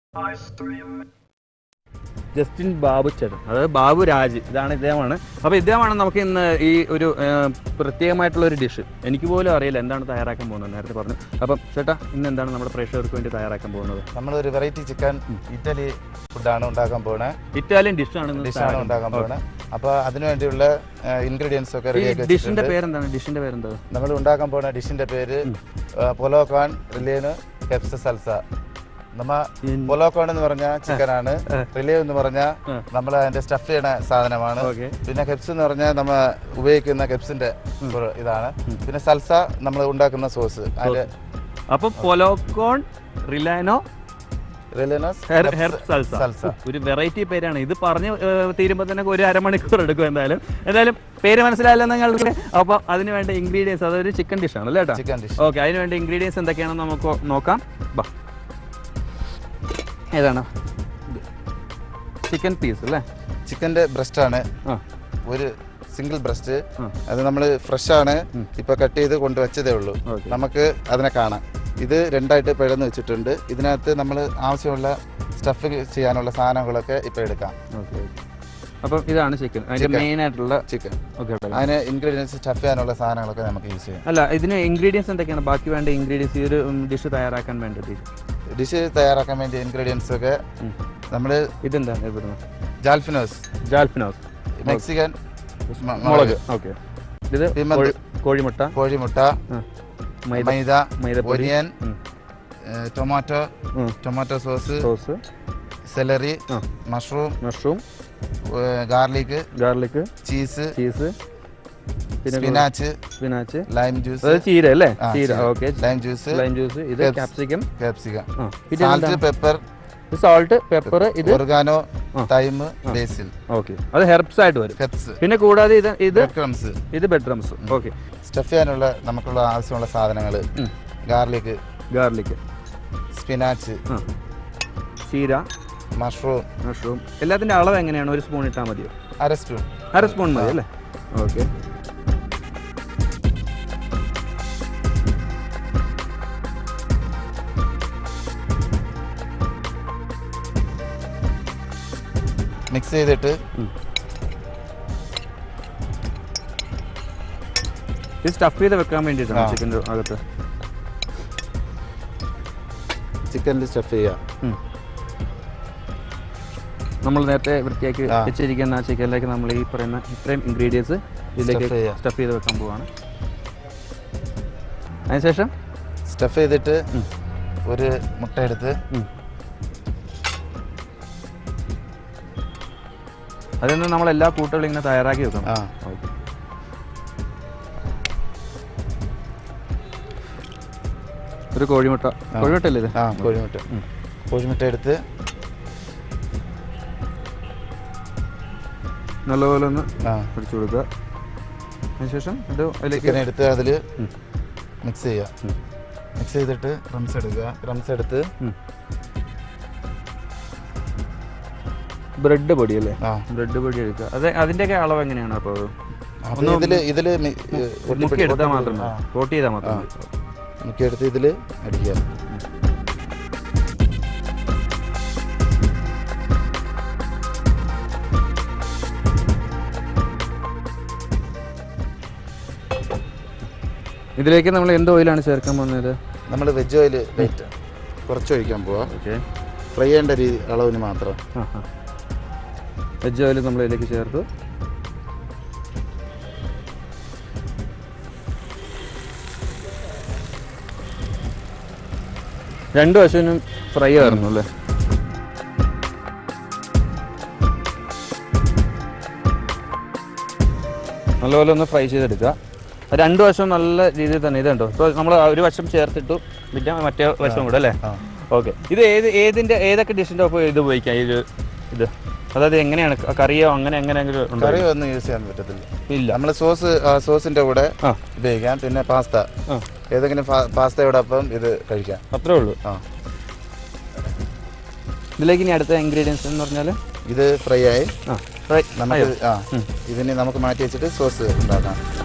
Justin Babu ചേട്ടൻ അതായത് ബാബു രാജ് ഇതാണ് ഇദ്ദേഹമാണ് അപ്പോൾ ഇദ്ദേഹമാണ് നമുക്ക് ഇന്ന് ഈ ഒരു ആ, പ്രത്യേകമായിട്ടുള്ള ഒരു ഡിഷ് എനിക്ക് പോലും അറിയില്ല എന്താണ് തയ്യാറാക്കാൻ പോകുന്നത് നേരത്തെ പറഞ്ഞു അപ്പം ചേട്ടാ ഇന്ന് എന്താണ് നമ്മുടെ പ്രേക്ഷകർക്ക് വേണ്ടി തയ്യാറാക്കാൻ പോകുന്നത് നമ്മളൊരു വെറൈറ്റി ചിക്കൻ ഇറ്റലി ഫുഡാണ് ഉണ്ടാക്കാൻ പോണേ ഇറ്റാലിയൻ ഡിഷാണ് ഇന്ന് ഡിഷാണ് ഉണ്ടാക്കാൻ പോണേ അപ്പോൾ അതിനു വേണ്ടിയുള്ള ഇൻഗ്രീഡിയൻസ് ഒക്കെ ഈ റെഡിയാക്കി ഡിഷിന്റെ വെച്ചിട്ടുണ്ട് പേരെന്താണ് ഡിഷിന്റെ പേരെന്താ നമ്മൾ ഉണ്ടാക്കാൻ പോണ ഡിഷിന്റെ പേര് പൊലോക്കോൺ റിലേന് കെപ്സ സൽസ നമ്മ ഇൻ- പൊലോക്കോൺ എന്ന് പറഞ്ഞ ചിക്കനാണ് റിലേ എന്ന് പറഞ്ഞ ആ. നമ്മൾ അതിന്റെ സ്റ്റഫ് ചെയ്യണ സാധനമാണ് ഓക്കെ പിന്നെ കെപ്സ് എന്ന് പറഞ്ഞാൽ നമ്മ ഉപയോഗിക്കുന്ന കെപ്സിന്റെ ഒരു ഇതാണ് പിന്നെ സൽസ നമ്മൾ ഉണ്ടാക്കുന്ന സോസ് അതിന്റെ അപ്പൊ പൊലോക്കോൺ റിലാനോ റിലേനസ് ഹെർ ഹെർ സൽസ സൽസ ഒരു വെറൈറ്റി പേരാണ് ഇത് പറഞ്ഞ് തീരുമ്പോൾ തന്നെ ഒരു അരമണിക്കൂർ എടുക്കും എന്തായാലും എന്തായാലും പേര് മനസ്സിലായില്ല നിങ്ങൾക്ക് അപ്പോൾ അതിന് വേണ്ട ഇൻഗ്രീഡിയൻസ് അതൊരു ചിക്കൻ ഡിഷാണ് അല്ലേ ചേട്ടാ ചിക്കൻ ഡിഷ് ഓക്കെ അതിന് വേണ്ട ഇൻഗ്രീഡിയൻസ് എന്തൊക്കെയാണെന്ന് നമുക്ക് നോക്കാം ബാ ഏതാണ് ചിക്കൻ പീസ് അല്ലേ ചിക്കന്റെ ബ്രസ്റ്റ് ആണ് ആ ഒരു സിംഗിൾ ബ്രസ്റ്റ് ആ. അത് നമ്മൾ ഫ്രഷ് ആണ് ഇപ്പൊ കട്ട് ചെയ്ത് കൊണ്ടുവച്ചതേ ഉള്ളൂ ഓക്കെ നമുക്ക് അതിനെ കാണാം ഇത് രണ്ടായിട്ട് പിഴന്ന് വെച്ചിട്ടുണ്ട് ഇതിനകത്ത് നമ്മൾ ആവശ്യമുള്ള സ്റ്റഫ് ചെയ്യാനുള്ള സാധനങ്ങളൊക്കെ ഇപ്പൊ എടുക്കാം ഓക്കെ അപ്പം ഇതാണ് ചിക്കൻ അതിന്റെ Chicken. മെയിൻ ആയിട്ടുള്ള ചിക്കൻ ഓക്കെ അതിന് ഇൻഗ്രീഡിയൻസ് സ്റ്റഫ് ചെയ്യാനുള്ള സാധനങ്ങളൊക്കെ നമുക്ക് യൂസ് ചെയ്യാം അല്ല ഇതിന് ഇൻഗ്രീഡിയൻസ് എന്തൊക്കെയാണ് ബാക്കി വേണ്ട ഇൻഗ്രീഡിയൻസ് ഈ ഒരു ഡിഷ് തയ്യാറാക്കാൻ വേണ്ടത് ഡിഷ് തയ്യാറാക്കാൻ വേണ്ടി ഇൻഗ്രീഡിയൻസ് ഒക്കെ നമ്മൾ ഇതെന്താണ് ഇവിടുന്ന് ജാൽഫിനോസ് ജാൽഫിനോസ് മെക്സിക്കൻ മ- മുളക് ഓക്കെ ഇത് പിന്നെന്ത്? കോഴി- കോഴിമുട്ട കോഴിമുട്ട ആ, മൈദ മൈദ മൈദപ്പൊടി ഒനിയൻ ഉം. ടൊമാറ്റോ ഉം. ടൊമാറ്റോ സോസ് സോസ് സെലറി ആ. Mushroom mushroom garlic garlic cheese cheese പിന്നെ സ്പിനാച്ച് സ്പിനാച്ച് ലൈം ജ്യൂസ് അത് ചീര അല്ലേ ആ, ചീര ചീര. Okay lime juice lime juice ഇത് Caps- ക്യാപ്സിക്കം കാപ്സിക്കം ആ പിന്നെ സാൾട്ട് പെപ്പർ സാൾട്ട് പെപ്പർ ഇത് ഒർഗാനോ ആ. തൈം ബേസിൽ ഓക്കെ അത് ഹെർബ്സ് ആയിട്ട് വരും പെപ്സ് പിന്നെ കൂടാതെ ഇത് ഇത് ക്രംസ് ഇത് ബെഡ്റൂംസ് ഓക്കെ സ്റ്റഫ് ചെയ്യാനുള്ള നമുക്കുള്ള ആവശ്യമുള്ള സാധനങ്ങൾ ഉം. ഗാർലിക് ഗാർലിക് സ്പിനാച്ച് ആ ചീര മഷ്റൂം മഷ്റൂം എല്ലാത്തിൻ്റെ അളവ് എങ്ങനെയാണ് ഒരു സ്പൂൺ ഇട്ടാൽ മതിയോ അര സ്പൂൺ അര സ്പൂൺ മതി അല്ലേ ഓക്കെ മിക്സ് ചെയ്തിട്ട് ഇത് സ്റ്റഫ് ചെയ്ത് വെക്കാൻ വേണ്ടിയിട്ടാണ് ആ. ചിക്കൻ്റെ അകത്ത് ചിക്കനിൽ സ്റ്റഫ് ചെയ്യുക ഉം. നമ്മൾ നേരത്തെ വൃത്തിയാക്കി ആ. വെച്ചിരിക്കുന്ന ആ ചിക്കനിലേക്ക് നമ്മൾ ഈ പറയുന്ന ഇത്രയും ഇൻഗ്രീഡിയൻസ് ഇതിലേക്ക് Stuff ചെയ്യാം. സ്റ്റഫ് ചെയ്ത് വെക്കാൻ പോവാണ് അതിനുശേഷം സ്റ്റഫ് ചെയ്തിട്ട് ഉം. ഒരു മുട്ട എടുത്ത് ഉം. അതിൽ നിന്ന് നമ്മൾ എല്ലാ കൂട്ടുകളും ഇങ്ങനെ തയ്യാറാക്കി വെക്കണം ആ ഓക്കെ ഒരു കോഴിമുട്ട കോഴിമുട്ട അല്ലേ ഇത് ആ കോഴിമുട്ട ഉം. കോഴിമുട്ട എടുത്ത് നല്ലപോലെ ഒന്ന് ആ പിടിച്ചു കൊടുക്കുക അതിനുശേഷം ഇത് അതിലേക്ക് ചിക്കൻ എടുത്ത് അതിൽ ഉം. മിക്സ് ചെയ്യുക ഉം. മിക്സ് ചെയ്തിട്ട് ക്രംസ് എടുക്കുക ക്രംസ് എടുത്ത് ഉം. ബ്രെഡ് പൊടി അല്ലേ ആ ബ്രെഡ് പൊടി എടുക്കുക അത് അതിൻ്റെയൊക്കെ അളവ് എങ്ങനെയാണ് അപ്പോൾ അപ്പോൾ ഇതിൽ ഇതിൽ മുക്കി എടുത്താൽ മാത്രം മതി കോട്ട് ചെയ്താൽ മാത്രം മതി മുക്കി എടുത്ത് ഇതിൽ അടിക്കുക ഇതിലേക്ക് നമ്മൾ എന്ത് ഓയിലാണ് ചേർക്കാൻ പോകുന്നത് നമ്മൾ വെജ് ഓയിൽ ലൈറ്റ് കുറച്ച് ഒഴിക്കാൻ പോവാം ഓക്കെ ഫ്രൈ ചെയ്യേണ്ട രീതി അളവിന് മാത്രം ആ ആ വെജ് ഓയിൽ നമ്മൾ ഇതിലേക്ക് ചേർത്തു രണ്ട് വശവും ഫ്രൈ ആയിരുന്നു അല്ലേ നല്ലപോലെ ഒന്ന് ഫ്രൈ ചെയ്തെടുക്കുക രണ്ട് വശവും നല്ല രീതിയിൽ തന്നെ ഇതുണ്ടോ ഇപ്പോൾ നമ്മൾ ഒരു വശം ചേർത്തിട്ടു പിന്നെ മറ്റേ വശം കൂടെ അല്ലേ ആ ഓക്കെ ഇത് ഏത് ഏതിന്റെ ഏതൊക്കെ ഡിഷിന്റെ ഒപ്പം ഇത് ഉപയോഗിക്കാം ഈ ഒരു ഇത് അതായത് എങ്ങനെയാണ് ക- കറിയോ അങ്ങനെ എങ്ങനെയെങ്കിലും ഉണ്ടോ കറി ഒന്നും യൂസ് ചെയ്യാൻ പറ്റത്തില്ല ഇല്ല നമ്മൾ സോസ് സോസിന്റെ കൂടെ ആ ഉപയോഗിക്കാം പിന്നെ പാസ്ത ആ ഏതെങ്കിലും പാസ്തയോടൊപ്പം ഇത് കഴിക്കാം അത്രേ ഉള്ളൂ ആ ഇതിലേക്ക് ഇനി അടുത്ത ഇൻഗ്രീഡിയൻസ് എന്ന് പറഞ്ഞാൽ ഇത് ഫ്രൈ ആയി ആ ഫ്രൈ നമുക്ക് ആ ഉം. ഇതിന് നമുക്ക് മാറ്റി വെച്ചിട്ട് സോസ് ഉണ്ടാക്കാം